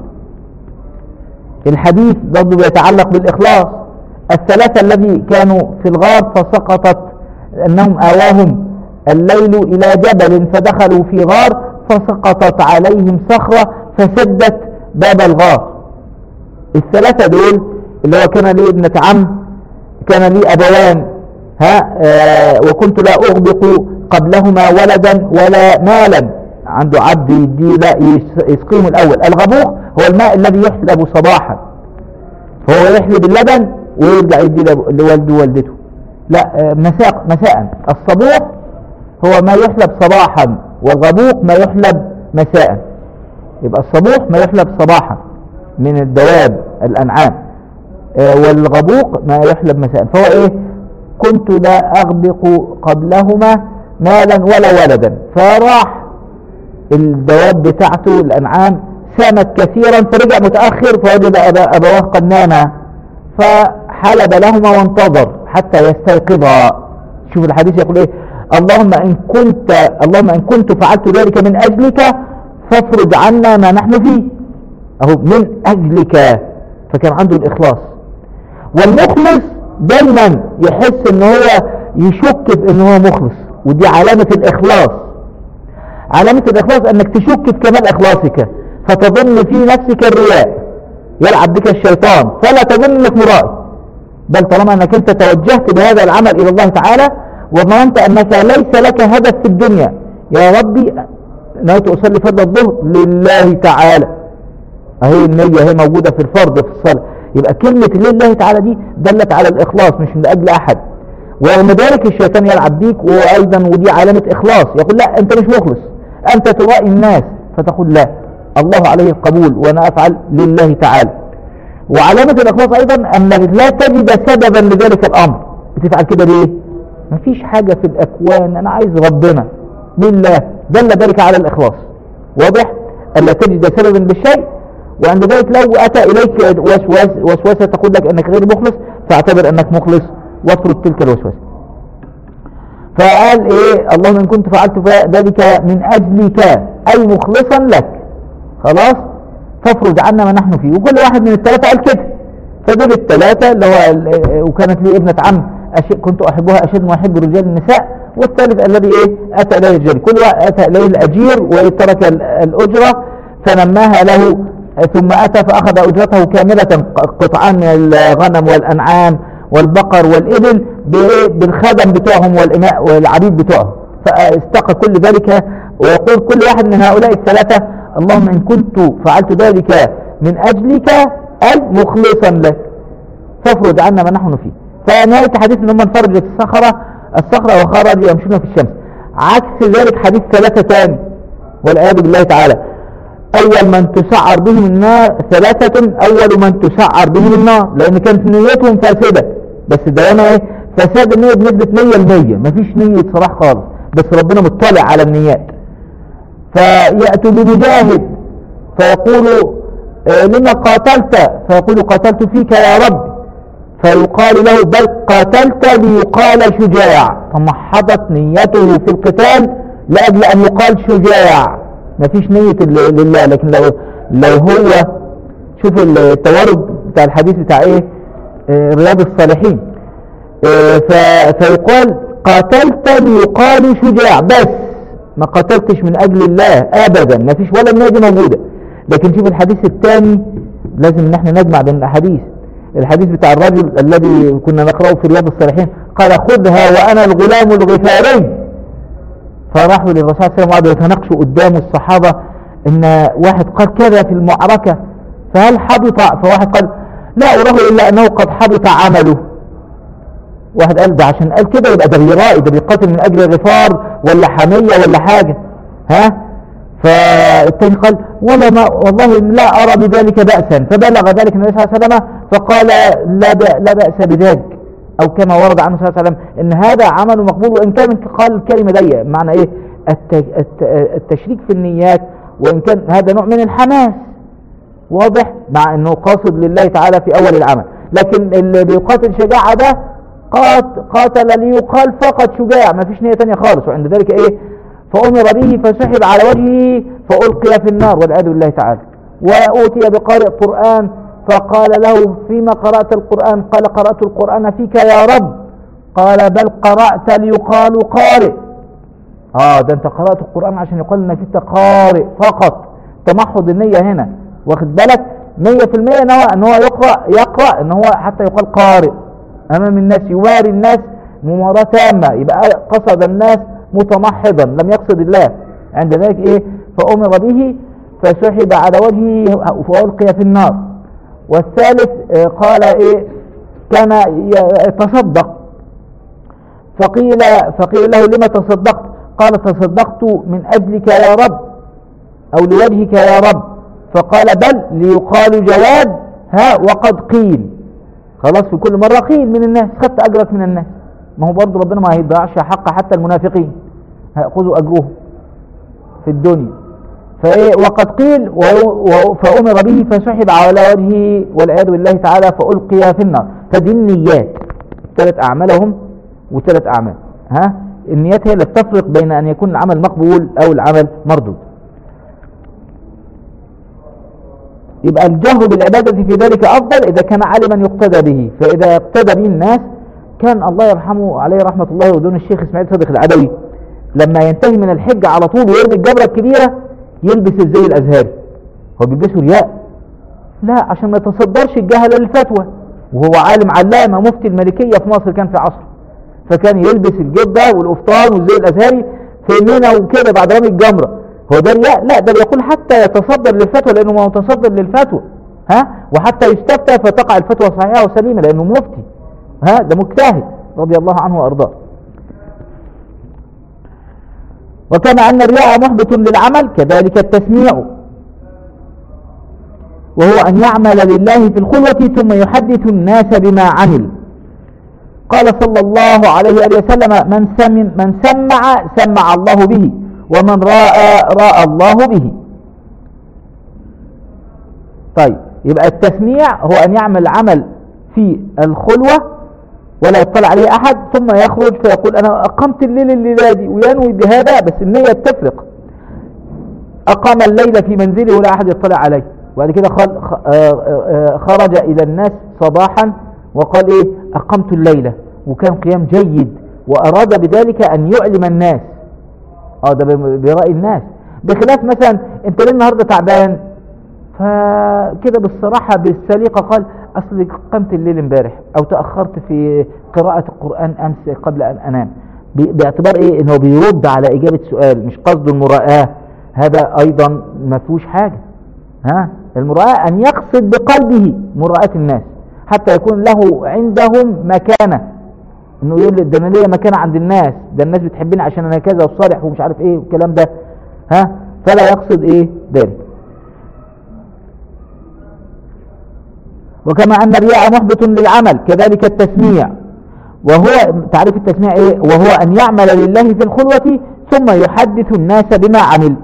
الحديث برضه بيتعلق بالإخلاص الثلاثة الذي كانوا في الغار فسقطت أنهم آواهم الليل إلى جبل فدخلوا في غار فسقطت عليهم صخرة فسدت باب الغار الثلاثة دول اللي هو كان لي ابنة عم كان لي أبوان ها آه وكنت لا أغبق قبلهما ولدا ولا مالا عنده عبد يدي لا يس- يسقيهم الأول الغبوق هو الماء الذي يحلب صباحا فهو يحلب اللبن ويرجع يدي لب- لوالده ووالدته لا آه، مساء مساء الصبوح هو ما يحلب صباحا والغبوق ما يحلب مساء يبقى الصبوح ما يحلب صباحا من الدواب الأنعام آه، والغبوق ما يحلب مساء فهو ايه كنت لا أغبق قبلهما مالا ولا ولدا فراح الدواب بتاعته الأنعام سامت كثيرا فرجع متأخر فوجد أبا- أبواه قد ناما فحلب لهما وانتظر حتى يستيقظا شوف الحديث يقول ايه اللهم ان كنت اللهم ان كنت فعلت ذلك من اجلك فافرج عنا ما نحن فيه اهو من اجلك فكان عنده الاخلاص والمخلص دايما يحس ان هو يشك في ان هو مخلص ودي علامة الاخلاص علامة الاخلاص انك تشك في كمال اخلاصك فتظن في نفسك الرياء يلعب بك الشيطان فلا تظن انك مرائي بل طالما انك انت توجهت بهذا العمل الى الله تعالى وضمنت انك ليس لك هدف في الدنيا يا ربي نويت اصلي فرض الظهر لله تعالى اهي النية هي موجودة في الفرض في الصلاة يبقى كلمة لله تعالى دي دلت على الاخلاص مش من اجل احد ورغم ذلك الشيطان يلعب بيك وايضا ودي علامة اخلاص يقول لا انت مش مخلص انت ترائي الناس فتقول لا الله عليه القبول وانا افعل لله تعالى وعلامة الإخلاص أيضا أنك لا تجد سببا لذلك الأمر بتفعل كده ليه مفيش حاجة في الأكوان أنا عايز ربنا لله دل ذلك على الإخلاص واضح ألا تجد سببا للشيء وعند ذلك لو أتى إليك وسواس وسوسة تقول لك أنك غير مخلص فاعتبر أنك مخلص واطرد تلك الوسوسة فقال إيه اللهم إن كنت فعلت ذلك من أجلك أي مخلصا لك خلاص فافرض عنا ما نحن فيه وكل واحد من الثلاثة قال كده فدول الثلاثة اللي هو ال- وكانت لي ابنة عم أشيء كنت أحبها أشد ما أحب الرجال النساء والثالث الذي إيه أتى إليه الرجال كل واحد أتى إليه الأجير وترك ال- الأجرة فنماها له ثم أتى فأخذ أجرته كاملة قطعان من الغنم والأنعام والبقر والإبل بإيه؟ بالخدم بتوعهم والإماء والعبيد بتوعهم فاستقى كل ذلك ويقول كل واحد من هؤلاء الثلاثة اللهم إن كنت فعلت ذلك من أجلك أي مخلصا لك فافرض عنا ما نحن فيه فنهاية الحديث ان هم انفرجت الصخرة الصخرة وخرج يمشون في الشمس عكس ذلك حديث ثلاثة تاني والعياذ بالله تعالى أول من تسعر بهم النار ثلاثة أول من تسعر بهم النار لأن كانت نيتهم فاسدة بس ده أنا إيه فساد النية بنسبة 100% مفيش نية صلاح خالص بس ربنا مطلع على النيات فيأتوا بمجاهد فيقول آه، لما قاتلت فيقول قاتلت فيك يا رب فيقال له بل قاتلت ليقال شجاع فمحضت نيته في القتال لأجل أن يقال شجاع مفيش نية ال- لله لكن لو لو هو شوف التوارد بتاع الحديث بتاع ايه آه، رياض الصالحين آه، ف- فيقال قاتلت ليقال شجاع بس ما قاتلتش من اجل الله ابدا ما فيش ولا النية دي موجودة لكن شوف الحديث الثاني لازم ان احنا نجمع بين الاحاديث الحديث بتاع الرجل الذي كنا نقرأه في رياض الصالحين قال خذها وانا الغلام الغفاري فراحوا للرسول صلى الله عليه وسلم وقعدوا يتناقشوا قدام الصحابة ان واحد قال كذا في المعركة فهل حبط فواحد قال لا أراه إلا أنه قد حبط عمله واحد قال ده عشان قال كده يبقى ده بيرائي ده بيقاتل من أجل غفار ولا حمية ولا حاجة ها فالتاني قال ولا ما والله لا أرى بذلك بأسا فبلغ ذلك النبي صلى الله عليه وسلم فقال لا, بأ لا بأس بذلك أو كما ورد عنه صلى الله عليه وسلم إن هذا عمل مقبول وإن كان قال الكلمة دي معنى إيه الت- الت- التشريك في النيات وإن كان هذا نوع من الحماس واضح مع أنه قاصد لله تعالى في أول العمل لكن اللي بيقاتل شجاعة ده قات- قاتل ليقال فقط شجاع ما فيش نية تانية خالص وعند ذلك إيه فأمر به فسحب على وجهه فألقي في النار والعياذ بالله تعالى وأوتي بقارئ قرآن فقال له فيما قرأت القرآن قال قرأت القرآن فيك يا رب قال بل قرأت ليقال قارئ اه ده انت قرأت القرآن عشان يقال انك انت قارئ فقط تمحض النية هنا واخد بالك مية في المية ان هو, ان هو يقرأ يقرأ ان هو حتى يقال قارئ امام الناس يواري الناس مماراة تامة يبقى قصد الناس متمحضا لم يقصد الله عند ذلك ايه فأمر به فسحب على وجهه فألقي في النار والثالث آه، قال ايه كان ي- يتصدق فقيل فقيل له لما تصدقت قال تصدقت من أجلك يا رب أو لوجهك يا رب فقال بل ليقال جواد ها وقد قيل خلاص في كل مرة قيل من الناس خدت أجرك من الناس ما هو برضه ربنا ما هيضيعش حق حتى المنافقين هيأخذوا أجرهم في الدنيا فإيه وقد قيل و- و- فأمر به فسحب على وجهه والعياذ بالله تعالى فألقي في النار فدي النيات ثلاث أعمالهم وثلاث أعمال ها النيات هي اللي تفرق بين أن يكون العمل مقبول أو العمل مردود يبقى الجهر بالعبادة في ذلك أفضل إذا كان عالما يقتدى به فإذا اقتدى به الناس كان الله يرحمه عليه رحمة الله ودون الشيخ إسماعيل صديق العدوي لما ينتهي من الحج على طول ويرمي الجبرة الكبيرة يلبس الزي الأزهري هو بيلبسه رياء لا عشان ما يتصدرش الجهل للفتوى وهو عالم علامة مفتي الملكية في مصر كان في عصره فكان يلبس الجبة والقفطان والزي الأزهري في منى وكده بعد رمي الجمرة هو ده رياء لا ده بيقول حتى يتصدر للفتوى لأنه ما هو متصدر للفتوى ها وحتى يستفتى فتقع الفتوى صحيحة وسليمة لأنه مفتي ها ده مجتهد رضي الله عنه وأرضاه وكما أن الرياء محبط للعمل كذلك التسميع وهو أن يعمل لله في الخلوة ثم يحدث الناس بما عمل قال صلى الله عليه وآله وسلم من, سمع من سمع سمع الله به ومن راى راى الله به طيب يبقى التسميع هو أن يعمل عمل في الخلوة ولا يطلع عليه أحد ثم يخرج فيقول أنا أقمت الليل الليلة دي وينوي بهذا بس النية تفرق أقام الليل في منزله ولا أحد يطلع عليه وبعد كده خل- خ- آه، آه، خرج إلى الناس صباحا وقال إيه أقمت الليلة وكان قيام جيد وأراد بذلك أن يعلم الناس اه ده ب- برأي الناس بخلاف مثلا انت ليه النهارده تعبان فكده بالصراحة بالسليقة قال أصل قمت الليل امبارح أو تأخرت في قراءة القرآن أمس قبل أن أنام ب- باعتبار إيه إنه بيرد على إجابة سؤال مش قصد المراءة هذا أيضا ما فيهوش حاجة ها المراءة أن يقصد بقلبه مراءة الناس حتى يكون له عندهم مكانة انه يقول ده انا ليا مكانه عند الناس ده الناس بتحبني عشان انا كذا وصالح ومش عارف ايه والكلام ده ها فلا يقصد ايه ذلك وكما ان الرياء محبط للعمل كذلك التسميع وهو تعريف التسميع ايه وهو ان يعمل لله في الخلوة ثم يحدث الناس بما عمل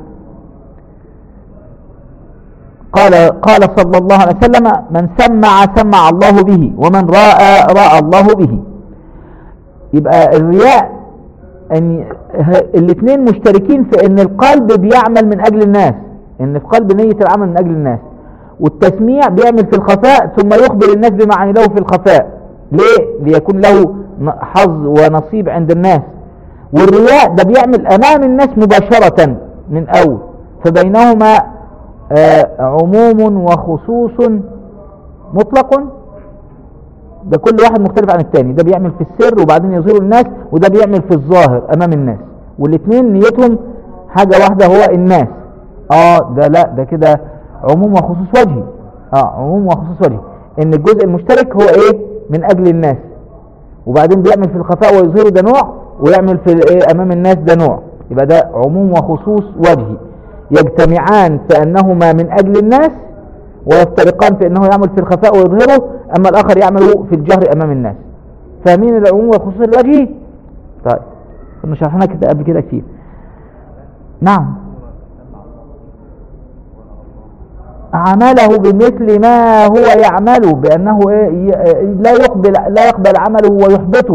قال قال صلى الله عليه وسلم من سمع سمع الله به ومن راى راى الله به يبقى الرياء ان الاثنين مشتركين في ان القلب بيعمل من اجل الناس ان في قلب نية العمل من اجل الناس والتسميع بيعمل في الخفاء ثم يخبر الناس بما عمله في الخفاء ليه ليكون له ن- حظ ونصيب عند الناس والرياء ده بيعمل امام الناس مباشرة من اول فبينهما آه، عموم وخصوص مطلق ده كل واحد مختلف عن التاني ده بيعمل في السر وبعدين يظهره الناس وده بيعمل في الظاهر امام الناس والاثنين نيتهم حاجة واحدة هو الناس اه ده لا ده كده عموم وخصوص وجهي اه عموم وخصوص وجهي ان الجزء المشترك هو ايه من اجل الناس وبعدين بيعمل في الخفاء ويظهره ده نوع ويعمل في الايه امام الناس ده نوع يبقى ده عموم وخصوص وجهي يجتمعان في انهما من اجل الناس ويفترقان في انه يعمل في الخفاء ويظهره اما الاخر يعمل في الجهر امام الناس فاهمين العموم والخصوص الوجهي طيب كنا شرحنا كده قبل كده كتير نعم عمله بمثل ما هو يعمله بأنه إيه ي- لا يقبل لا يقبل عمله ويحبطه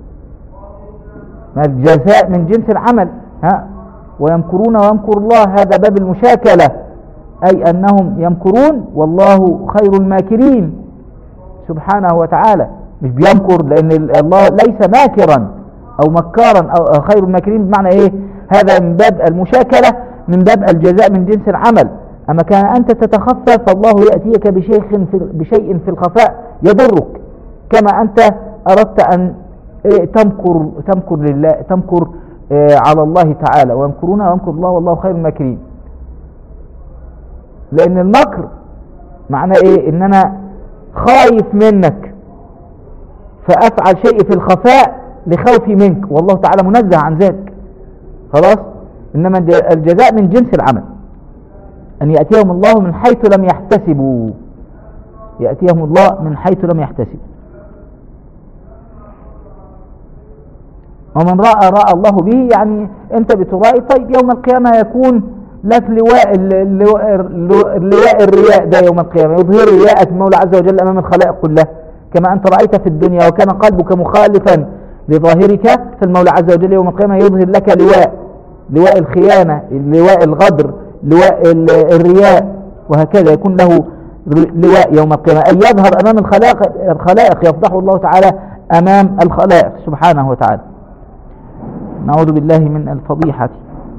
ما الجزاء من جنس العمل ها ويمكرون ويمكر الله هذا باب المشاكلة أي أنهم يمكرون والله خير الماكرين سبحانه وتعالى مش بيمكر لأن ال- الله ليس ماكرا أو مكارا أو أو خير الماكرين بمعنى إيه هذا من باب المشاكلة من باب الجزاء من جنس العمل أما كان أنت تتخفى فالله يأتيك بشيء في بشيء في الخفاء يضرك كما أنت أردت أن إيه، تمكر تمكر لله تمكر إيه، على الله تعالى ويمكرون ويمكر الله والله خير الماكرين لأن المكر معناه إيه إن أنا خايف منك فأفعل شيء في الخفاء لخوفي منك والله تعالى منزه عن ذلك خلاص إنما الجزاء من جنس العمل أن يأتيهم الله من حيث لم يحتسبوا يأتيهم الله من حيث لم يحتسبوا ومن رأى رأى الله به يعني أنت بترائي طيب يوم القيامة يكون لك لواء اللواء, اللواء الرياء ده يوم القيامة يظهر رياءة المولى عز وجل أمام الخلائق كلها كما أنت رأيت في الدنيا وكان قلبك مخالفا لظاهرك فالمولى عز وجل يوم القيامة يظهر لك لواء لواء الخيانة لواء الغدر لواء ال- الرياء وهكذا يكون له لواء يوم القيامة أي يظهر أمام الخلائق, الخلائق يفضحه الله تعالى أمام الخلائق سبحانه وتعالى نعوذ بالله من الفضيحة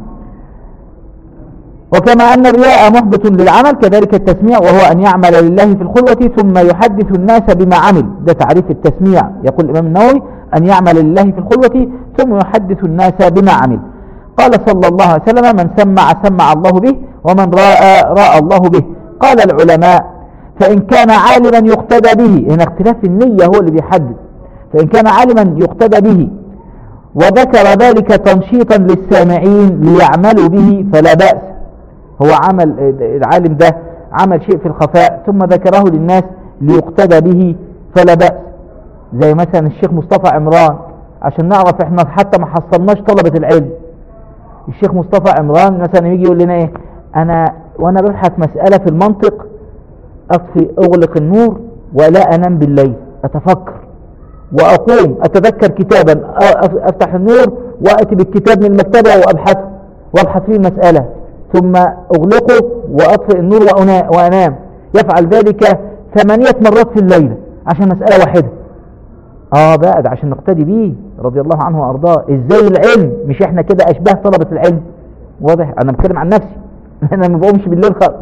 وكما أن الرياء محبط للعمل كذلك التسميع وهو أن يعمل لله في الخلوة ثم يحدث الناس بما عمل ده تعريف التسميع يقول الإمام النووي أن يعمل لله في الخلوة ثم يحدث الناس بما عمل قال صلى الله عليه وسلم من سمع سمع الله به ومن راى راى الله به قال العلماء فإن كان عالما يقتدى به هنا اختلاف النية هو اللي بيحدد فإن كان عالما يقتدى به وذكر ذلك تنشيطا للسامعين ليعملوا به فلا بأس هو عمل العالم ده عمل شيء في الخفاء ثم ذكره للناس ليقتدى به فلا بأس زي مثلا الشيخ مصطفى عمران عشان نعرف احنا حتى ما حصلناش طلبة العلم الشيخ مصطفى عمران مثلا يجي يقول لنا ايه انا وانا ببحث مسألة في المنطق اطفي اغلق النور ولا انام بالليل اتفكر واقوم اتذكر كتابا أ- افتح النور واتي بالكتاب من المكتبة وابحثه وابحث فيه المسألة ثم اغلقه واطفئ النور وأنا- وانام يفعل ذلك ثمانية مرات في الليلة عشان مسألة واحدة اه بقى ده عشان نقتدي بيه رضي الله عنه وارضاه ازاي العلم مش احنا كده اشباه طلبة العلم واضح انا بتكلم عن نفسي انا ما بقومش بالليل خالص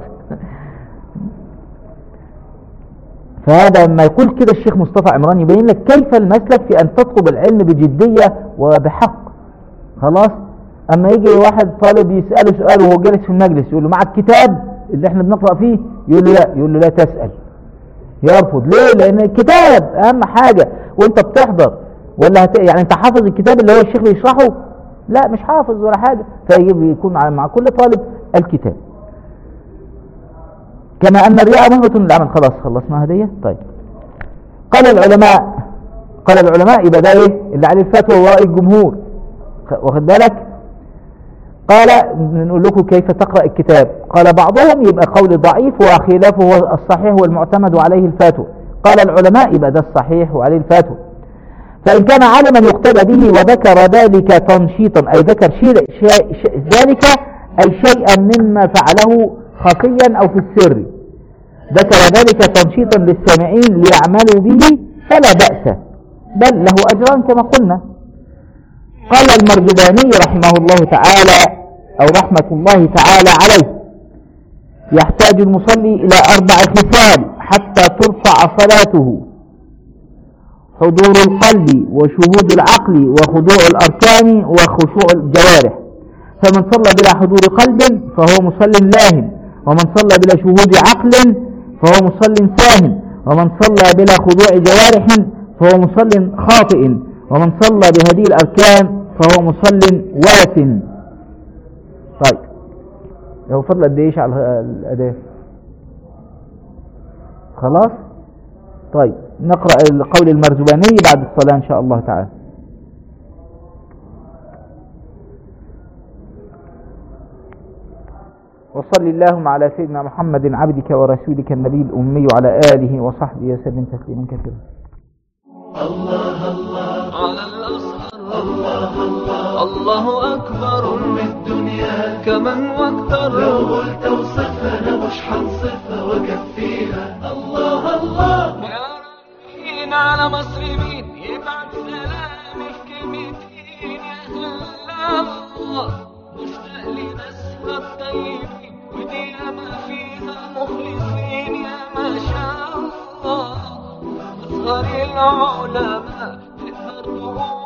فهذا لما يقول كده الشيخ مصطفى عمران يبين لك كيف المسلك في ان تطلب العلم بجدية وبحق خلاص اما يجي واحد طالب يسأله سؤال وهو جالس في المجلس يقول له مع الكتاب اللي احنا بنقرأ فيه يقول له لا يقول له لا تسأل يرفض ليه لان الكتاب اهم حاجة وانت بتحضر ولا هت... يعني انت حافظ الكتاب اللي هو الشيخ بيشرحه لا مش حافظ ولا حاجة فيجب يكون مع- مع كل طالب الكتاب كما ان الرياء مهمة للعمل خلاص خلصنا هدية طيب قال العلماء قال العلماء يبقى ده ايه اللي عليه الفتوى وراء الجمهور خ- واخد بالك قال نقول لكم كيف تقرأ الكتاب قال بعضهم يبقى قول ضعيف وخلافه هو الصحيح والمعتمد عليه الفتوى قال العلماء يبقى ده الصحيح وعليه الفتوى فإن كان عالما يقتدى به وذكر ذلك تنشيطا أي ذكر شيء شيء شيء ذلك أي شيئا مما فعله خفيا أو في السر ذكر ذلك تنشيطا للسامعين ليعملوا به فلا بأس بل له أجران كما قلنا قال المرجباني رحمه الله تعالى أو رحمة الله تعالى عليه يحتاج المصلي إلى أربع خصال حتى ترفع صلاته حضور القلب وشهود العقل وخضوع الأركان وخشوع الجوارح فمن صلى بلا حضور قلب فهو مصل لاهن ومن صلى بلا شهود عقل فهو مصل ساهن ومن صلى بلا خضوع جوارح فهو مصل خاطئ ومن صلى بهذه الأركان فهو مصل واس طيب هو فضل قد ايش على الأداء خلاص طيب نقرأ القول المرزباني بعد الصلاة إن شاء الله تعالى وصل اللهم على سيدنا محمد عبدك ورسولك النبي الأمي وعلى آله وصحبه وسلم تسليما كثيرا على الأصغر الله الله الله أكبر أم الدنيا كمن واكتر لو قلت اوصفها أنا مش هنصفها وكفيها الله الله يا رايحين على مصر مين يبعت سلامي في كلمتين يا هلا الله مشتاق لناسها الطيبين ودي ما فيها مخلصين يا ما شاء الله أصغر العلماء تقدر تقول